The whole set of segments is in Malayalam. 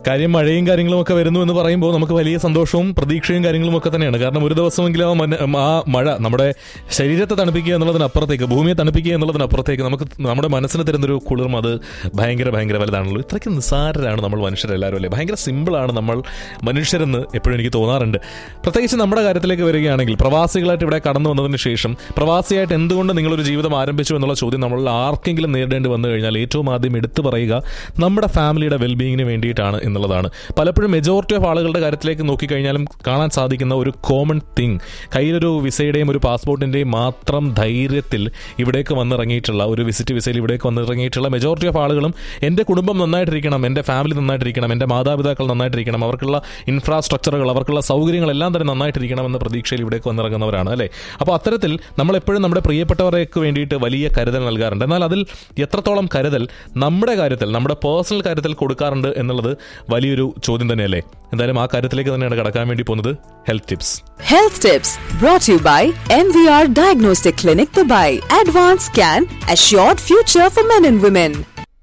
കാര്യം മഴയും കാര്യങ്ങളും ഒക്കെ വരുന്നു എന്ന് പറയുമ്പോൾ നമുക്ക് വലിയ സന്തോഷവും പ്രതീക്ഷയും കാര്യങ്ങളും ഒക്കെ തന്നെയാണ് കാരണം ഒരു ദിവസമെങ്കിലും ആ മന- ആ മഴ നമ്മുടെ ശരീരത്തെ തണുപ്പിക്കുക എന്നുള്ളതിനപ്പുറത്തേക്ക് ഭൂമിയെ തണുപ്പിക്കുക എന്നുള്ളതിനപ്പുറത്തേക്ക് നമുക്ക് നമ്മുടെ മനസ്സിന് തരുന്നൊരു കുളിർമ അത് ഭയങ്കര ഭയങ്കര വലുതാണല്ലോ ഇത്രയ്ക്ക് നിസ്സാരരാണ് നമ്മൾ മനുഷ്യരെല്ലാവരും അല്ലേ ഭയങ്കര സിമ്പിളാണ് നമ്മൾ മനുഷ്യരെന്ന് എപ്പോഴും എനിക്ക് തോന്നാറുണ്ട് പ്രത്യേകിച്ച് നമ്മുടെ കാര്യത്തിലേക്ക് വരികയാണെങ്കിൽ പ്രവാസികളായിട്ട് ഇവിടെ കടന്നു വന്നതിന് ശേഷം പ്രവാസിയായിട്ട് എന്തുകൊണ്ട് നിങ്ങളൊരു ജീവിതം ആരംഭിച്ചു എന്നുള്ള ചോദ്യം നമ്മളിൽ ആർക്കെങ്കിലും നേരിടേണ്ടി വന്നു കഴിഞ്ഞാൽ ഏറ്റവും ആദ്യം എടുത്തു പറയുക നമ്മുടെ ഫാമിലിയുടെ വെൽബീയിങ്ങിന് വേണ്ടിയിട്ടാണ് എന്നുള്ളതാണ് പലപ്പോഴും മെജോറിറ്റി ഓഫ് ആളുകളുടെ കാര്യത്തിലേക്ക് നോക്കിക്കഴിഞ്ഞാലും കാണാൻ സാധിക്കുന്ന ഒരു കോമൺ തിങ് കയ്യിലൊരു വിസയുടെയും ഒരു പാസ്പോർട്ടിന്റെയും മാത്രം ധൈര്യത്തിൽ ഇവിടേക്ക് വന്നിറങ്ങിയിട്ടുള്ള ഒരു വിസിറ്റ് വിസയിൽ ഇവിടേക്ക് വന്നിറങ്ങിയിട്ടുള്ള മെജോറിറ്റി ഓഫ് ആളുകളും എൻ്റെ കുടുംബം നന്നായിട്ടിരിക്കണം എൻ്റെ ഫാമിലി നന്നായിട്ടിരിക്കണം എൻ്റെ മാതാപിതാക്കൾ നന്നായിട്ടിരിക്കണം അവർക്കുള്ള ഇൻഫ്രാസ്ട്രക്ചറുകൾ അവർക്കുള്ള സൗകര്യങ്ങളെല്ലാം തന്നെ നന്നായിട്ടിരിക്കണം എന്ന പ്രതീക്ഷയിൽ ഇവിടേക്ക് വന്നിറങ്ങുന്നവരാണ് അല്ലേ അപ്പോൾ അത്തരത്തിൽ നമ്മൾ എപ്പോഴും നമ്മുടെ പ്രിയപ്പെട്ടവർക്ക് വേണ്ടിയിട്ട് വലിയ കരുതൽ നൽകാറുണ്ട് എന്നാൽ അതിൽ എത്രത്തോളം കരുതൽ നമ്മുടെ കാര്യത്തിൽ നമ്മുടെ പേഴ്സണൽ കാര്യത്തിൽ കൊടുക്കാറുണ്ട് എന്നുള്ളത് വലിയൊരു ചോദ്യം തന്നെയല്ലേ എന്തായാലും ആ കാര്യത്തിലേക്ക് തന്നെയാണ് കടക്കാൻ വേണ്ടി പോകുന്നത് health tips Health tips brought to you by MVR Diagnostic Clinic Dubai. Advanced Scan, assured future for men and women.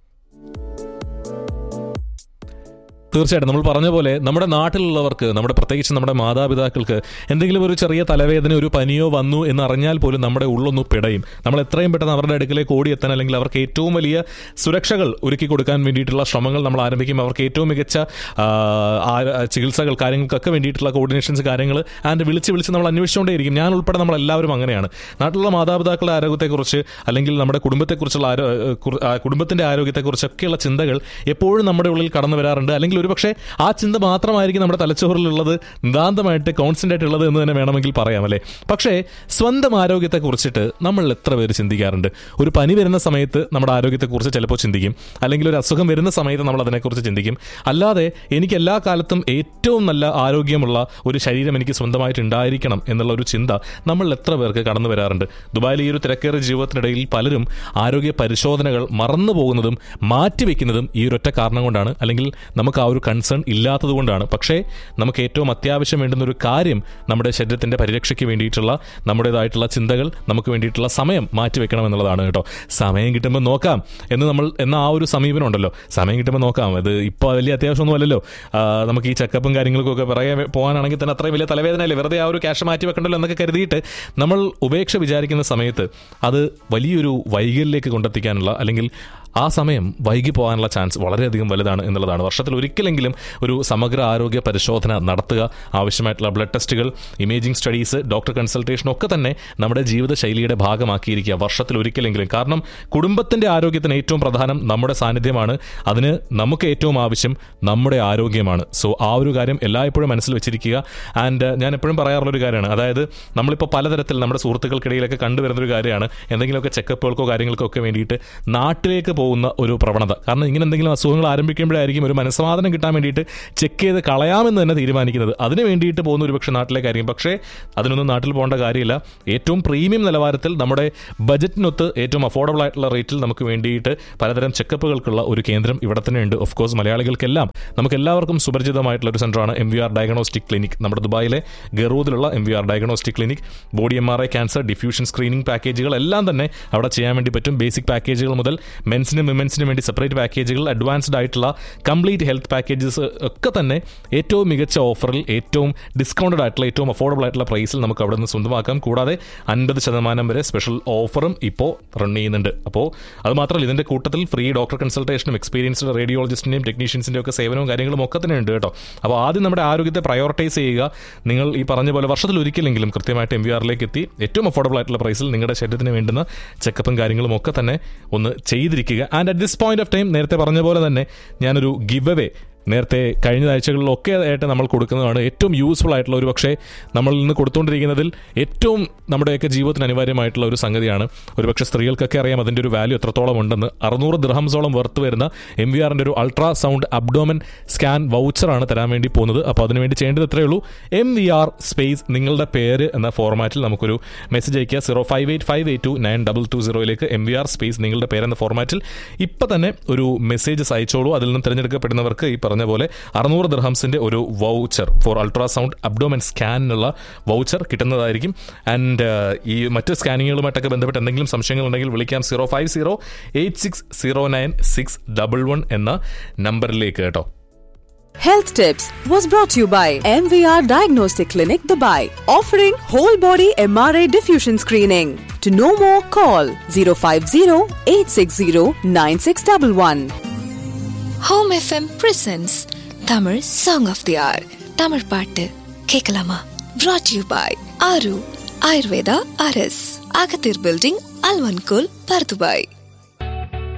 തീർച്ചയായിട്ടും നമ്മൾ പറഞ്ഞ പോലെ നമ്മുടെ നാട്ടിലുള്ളവർക്ക് നമ്മുടെ പ്രത്യേകിച്ച് നമ്മുടെ മാതാപിതാക്കൾക്ക് എന്തെങ്കിലും ഒരു ചെറിയ തലവേദന ഒരു പനിയോ വന്നു എന്ന് അറിഞ്ഞാൽ പോലും നമ്മുടെ ഉള്ളൊന്ന് പിടയും നമ്മൾ എത്രയും പെട്ടെന്ന് അവരുടെ അടുക്കിലേക്ക് ഓടിയെത്താൻ അല്ലെങ്കിൽ അവർക്ക് ഏറ്റവും വലിയ സുരക്ഷകൾ ഒരുക്കി കൊടുക്കാൻ വേണ്ടിയിട്ടുള്ള ശ്രമങ്ങൾ നമ്മൾ ആരംഭിക്കും അവർക്ക് ഏറ്റവും മികച്ച ആ, ആ- ചികിത്സകൾ കാര്യങ്ങൾക്കൊക്കെ വേണ്ടിയിട്ടുള്ള കോർഡിനേഷൻസ് കാര്യങ്ങൾ ആൻഡ് വിളിച്ച് വിളിച്ച് നമ്മൾ അന്വേഷിച്ചുകൊണ്ടേയിരിക്കും ഞാൻ ഉൾപ്പെടെ നമ്മൾ എല്ലാവരും അങ്ങനെയാണ് നാട്ടിലുള്ള മാതാപിതാക്കളുടെ ആരോഗ്യത്തെക്കുറിച്ച് അല്ലെങ്കിൽ നമ്മുടെ കുടുംബത്തെക്കുറിച്ചുള്ള ആരോ കുറ- ആ, കുടുംബത്തിന്റെ ആരോഗ്യത്തെക്കുറിച്ചൊക്കെയുള്ള ചിന്തകൾ എപ്പോഴും നമ്മുടെ ഉള്ളിൽ കടന്നു വരാറുണ്ട് അല്ലെങ്കിൽ ഒരുപക്ഷെ ആ ചിന്ത മാത്രമായിരിക്കും നമ്മുടെ തലച്ചോറിലുള്ളത് നിതാന്തമായിട്ട് കോൺസ്റ്റന്റ് ആയിട്ടുള്ളത് എന്ന് തന്നെ വേണമെങ്കിൽ പറയാം അല്ലേ പക്ഷേ സ്വന്തം ആരോഗ്യത്തെ കുറിച്ചിട്ട് നമ്മൾ എത്ര പേര് ചിന്തിക്കാറുണ്ട് ഒരു പനി വരുന്ന സമയത്ത് നമ്മുടെ ആരോഗ്യത്തെക്കുറിച്ച് ചിലപ്പോൾ ചിന്തിക്കും അല്ലെങ്കിൽ ഒരു അസുഖം വരുന്ന സമയത്ത് നമ്മൾ അതിനെക്കുറിച്ച് ചിന്തിക്കും അല്ലാതെ എനിക്ക് എല്ലാ കാലത്തും ഏറ്റവും നല്ല ആരോഗ്യമുള്ള ഒരു ശരീരം എനിക്ക് സ്വന്തമായിട്ട് ഉണ്ടായിരിക്കണം എന്നുള്ള ഒരു ചിന്ത നമ്മൾ എത്ര പേർക്ക് കടന്നു വരാറുണ്ട് ദുബായിലെ ഈ ഒരു തിരക്കേറിയ ജീവിതത്തിനിടയിൽ പലരും ആരോഗ്യ പരിശോധനകൾ മറന്നു പോകുന്നതും മാറ്റിവെക്കുന്നതും ഈ ഒരൊറ്റ കാരണം കൊണ്ടാണ് അല്ലെങ്കിൽ നമുക്ക് ആ ഒരു കൺസേൺ ഇല്ലാത്തത് കൊണ്ടാണ് പക്ഷേ നമുക്ക് ഏറ്റവും അത്യാവശ്യം വേണ്ടുന്ന ഒരു കാര്യം നമ്മുടെ ശരീരത്തിന്റെ പരിരക്ഷയ്ക്ക് വേണ്ടിയിട്ടുള്ള നമ്മുടേതായിട്ടുള്ള ചിന്തകൾ നമുക്ക് വേണ്ടിയിട്ടുള്ള സമയം മാറ്റിവെക്കണം എന്നുള്ളതാണ് കേട്ടോ സമയം കിട്ടുമ്പോൾ നോക്കാം എന്ന് നമ്മൾ എന്ന ആ ഒരു സമീപനം ഉണ്ടല്ലോ സമയം കിട്ടുമ്പോൾ നോക്കാം അത് ഇപ്പോൾ വലിയ അത്യാവശ്യമൊന്നും അല്ലല്ലോ ആ, നമുക്ക് ഈ ചെക്കപ്പും കാര്യങ്ങൾക്കും ഒക്കെ പിറകെ പോകാനാണെങ്കിൽ തന്നെ അത്രയും വലിയ തലവേദനയല്ലേ വെറുതെ ആ ഒരു ക്യാഷ് മാറ്റി വെക്കണ്ടല്ലോ എന്നൊക്കെ കരുതിയിട്ട് നമ്മൾ ഉപേക്ഷ വിചാരിക്കുന്ന സമയത്ത് അത് വലിയൊരു വൈകലിലേക്ക് കൊണ്ടെത്തിക്കാനുള്ള അല്ലെങ്കിൽ ആ സമയം വൈകി പോകാനുള്ള ചാൻസ് വളരെയധികം വലുതാണ് എന്നുള്ളതാണ് വർഷത്തിൽ ഒരിക്കലെങ്കിലും ഒരു സമഗ്ര ആരോഗ്യ പരിശോധന നടത്തുക ആവശ്യമായിട്ടുള്ള ബ്ലഡ് ടെസ്റ്റുകൾ ഇമേജിംഗ് സ്റ്റഡീസ് ഡോക്ടർ കൺസൾട്ടേഷൻ ഒക്കെ തന്നെ നമ്മുടെ ജീവിതശൈലിയുടെ ഭാഗമാക്കിയിരിക്കുക വർഷത്തിൽ ഒരിക്കലെങ്കിലും കാരണം കുടുംബത്തിന്റെ ആരോഗ്യത്തിന് ഏറ്റവും പ്രധാനം നമ്മുടെ സാന്നിധ്യമാണ് അതിന് നമുക്ക് ഏറ്റവും ആവശ്യം നമ്മുടെ ആരോഗ്യമാണ് സോ ആ ഒരു കാര്യം എല്ലായ്പ്പോഴും മനസ്സിൽ വെച്ചിരിക്കുക ആൻഡ് ഞാൻ എപ്പോഴും പറയാറുള്ള ഒരു കാര്യമാണ് അതായത് നമ്മളിപ്പോൾ പലതരത്തിൽ നമ്മുടെ സുഹൃത്തുക്കൾക്കിടയിലൊക്കെ കണ്ടുവരുന്ന ഒരു കാര്യമാണ് എന്തെങ്കിലുമൊക്കെ ചെക്കപ്പുകൾക്കോ കാര്യങ്ങൾക്കോ ഒക്കെ വേണ്ടിയിട്ട് നാട്ടിലേക്ക് പോകുന്ന ഒരു പ്രവണത കാരണം ഇങ്ങനെ എന്തെങ്കിലും അസുഖങ്ങൾ ആരംഭിക്കുമ്പോഴായിരിക്കും ഒരു മനസ്സമാധാനം കിട്ടാൻ വേണ്ടിയിട്ട് ചെക്ക് ചെയ്ത് കളയാമെന്ന് തന്നെ തീരുമാനിക്കുന്നത് അതിന് വേണ്ടിയിട്ട് പോകുന്ന ഒരു പക്ഷേ നാട്ടിലേക്കായിരിക്കും പക്ഷേ അതിനൊന്നും നാട്ടിൽ പോകേണ്ട കാര്യമില്ല ഏറ്റവും പ്രീമിയം നിലവാരത്തിൽ നമ്മുടെ ബജറ്റിനൊത്ത് ഏറ്റവും അഫോർഡബിൾ ആയിട്ടുള്ള റേറ്റിൽ നമുക്ക് വേണ്ടിയിട്ട് പലതരം ചെക്കപ്പുകൾക്കുള്ള ഒരു കേന്ദ്രം ഇവിടെ തന്നെ ഉണ്ട് ഓഫ് കോഴ്സ് മലയാളികൾക്കെല്ലാം നമുക്ക് എല്ലാവർക്കും സുപരിചിതമായിട്ടുള്ള ഒരു സെന്ററാണ് M V R diagnostic clinic നമ്മുടെ ദുബായിലെ ഗറൂദിലുള്ള M V R diagnostic clinic body M R I cancer diffusion screening പാക്കേജുകൾ എല്ലാം തന്നെ അവിടെ ചെയ്യാൻ വേണ്ടി പറ്റും ബേസിക് പാക്കേജുകൾ മുതൽ മെൻസിനും വിമൻസിനും വേണ്ടി സെപ്പറേറ്റ് പാക്കേജുകൾ അഡ്വാൻസ്ഡ് ആയിട്ടുള്ള കംപ്ലീറ്റ് ഹെൽത്ത് പാക്കേജസ് ഒക്കെ തന്നെ ഏറ്റവും മികച്ച ഓഫറിൽ ഏറ്റവും ഡിസ്കൗണ്ടഡ് ആയിട്ടുള്ള ഏറ്റവും അഫോർഡബിൾ ആയിട്ടുള്ള പ്രൈസിൽ നമുക്ക് അവിടെ നിന്ന് സ്വന്തമാക്കാം കൂടാതെ അൻപത് ശതമാനം വരെ സ്പെഷ്യൽ ഓഫറും ഇപ്പോൾ റൺ ചെയ്യുന്നുണ്ട് അപ്പോൾ അത് മാത്രമല്ല ഇതിന്റെ കൂട്ടത്തിൽ ഫ്രീ ഡോക്ടർ കൺസൾട്ടേഷനും എക്സ്പീരിയൻസ്ഡ് റേഡിയോളജിസ്റ്റിന്റെയും ടെക്നീഷ്യൻസിന്റെയും ഒക്കെ സേവനവും കാര്യങ്ങളും ഒക്കെ തന്നെ ഉണ്ട് കേട്ടോ അപ്പോൾ ആദ്യം നമ്മുടെ ആരോഗ്യത്തെ പ്രയോറിറ്റൈസ് ചെയ്യുക നിങ്ങൾ ഈ പറഞ്ഞ പോലെ വർഷത്തിൽ ഒരിക്കലെങ്കിലും കൃത്യമായിട്ട് എം വി ആറിലേക്ക് എത്തി ഏറ്റവും അഫോർഡബിൾ ആയിട്ടുള്ള പ്രൈസിൽ നിങ്ങളുടെ ശരീരത്തിന് വേണ്ടുന്ന ചെക്കപ്പും കാര്യങ്ങളും ഒക്കെ തന്നെ ഒന്ന് ചെയ്തിരിക്കുക and at this point of time നേരത്തെ പറഞ്ഞ പോലെ തന്നെ ഞാനൊരു ഗിവ് അവേ നേരത്തെ കഴിഞ്ഞ ആഴ്ചകളിലൊക്കെ ആയിട്ട് നമ്മൾ കൊടുക്കുന്നതാണ് ഏറ്റവും യൂസ്ഫുൾ ആയിട്ടുള്ള ഒരു പക്ഷേ നമ്മളിൽ നിന്ന് കൊടുത്തുകൊണ്ടിരിക്കുന്നതിൽ ഏറ്റവും നമ്മുടെയൊക്കെ ജീവിതത്തിന് അനിവാര്യമായിട്ടുള്ള ഒരു സംഗതിയാണ് ഒരുപക്ഷെ സ്ത്രീകൾക്കൊക്കെ അറിയാം അതിൻ്റെ ഒരു വാല്യൂ എത്രത്തോളം ഉണ്ടെന്ന് അറുന്നൂറ് ദിർഹംസോളം വർത്ത് വരുന്ന എം വി ആറിൻ്റെ ഒരു അൾട്രാ സൗണ്ട് അബ്ഡോമൻ സ്കാൻ വൗച്ചറാണ് തരാൻ വേണ്ടി പോകുന്നത് അപ്പോൾ അതിനുവേണ്ടി ചെയ്യേണ്ടത് ഇത്രയേ ഉള്ളൂ എം വി ആർ സ്പേസ് നിങ്ങളുടെ പേര് എന്ന ഫോർമാറ്റിൽ നമുക്കൊരു മെസ്സേജ് അയക്കുക zero five eight five eight two nine double two സീറോയിലേക്ക് എം വി ആർ സ്പേസ് നിങ്ങളുടെ പേരെന്ന ഫോർമാറ്റിൽ ഇപ്പം തന്നെ ഒരു മെസ്സേജ് അയച്ചോളൂ അതിൽ നിന്ന് തിരഞ്ഞെടുക്കപ്പെടുന്നവർക്ക് ഈ പറഞ്ഞ പോലെ അറുന്നൂറ് ദിർഹംസിന്റെ ഒരു വൗച്ചർ ഫോർ അൾട്രാസൗണ്ട് അബ്ഡോമൻ സ്കാനിനുള്ള വൗച്ചർ കിട്ടുന്നതായിരിക്കും ആൻഡ് ഈ മറ്റ് സ്കാനിങ്ങുകളുമായിട്ടൊക്കെ ബന്ധപ്പെട്ട് എന്തെങ്കിലും സംശയങ്ങൾ ഉണ്ടെങ്കിൽ വിളിക്കാം zero five zero eight six zero nine six double one എന്ന നമ്പറിലേക്ക് കേട്ടോ Health Tips was brought to you by MVR Diagnostic Clinic Dubai, offering whole body MRI diffusion screening. To know more, call 050 860 9611. Home F M presents Tamil song of the hour Tamil பாட்டு கேட்கலாமா brought you by Aaru Ayurveda அரஸ் அகத்தீர் பில்டிங் அல்வன்கோல் பர்துபாய்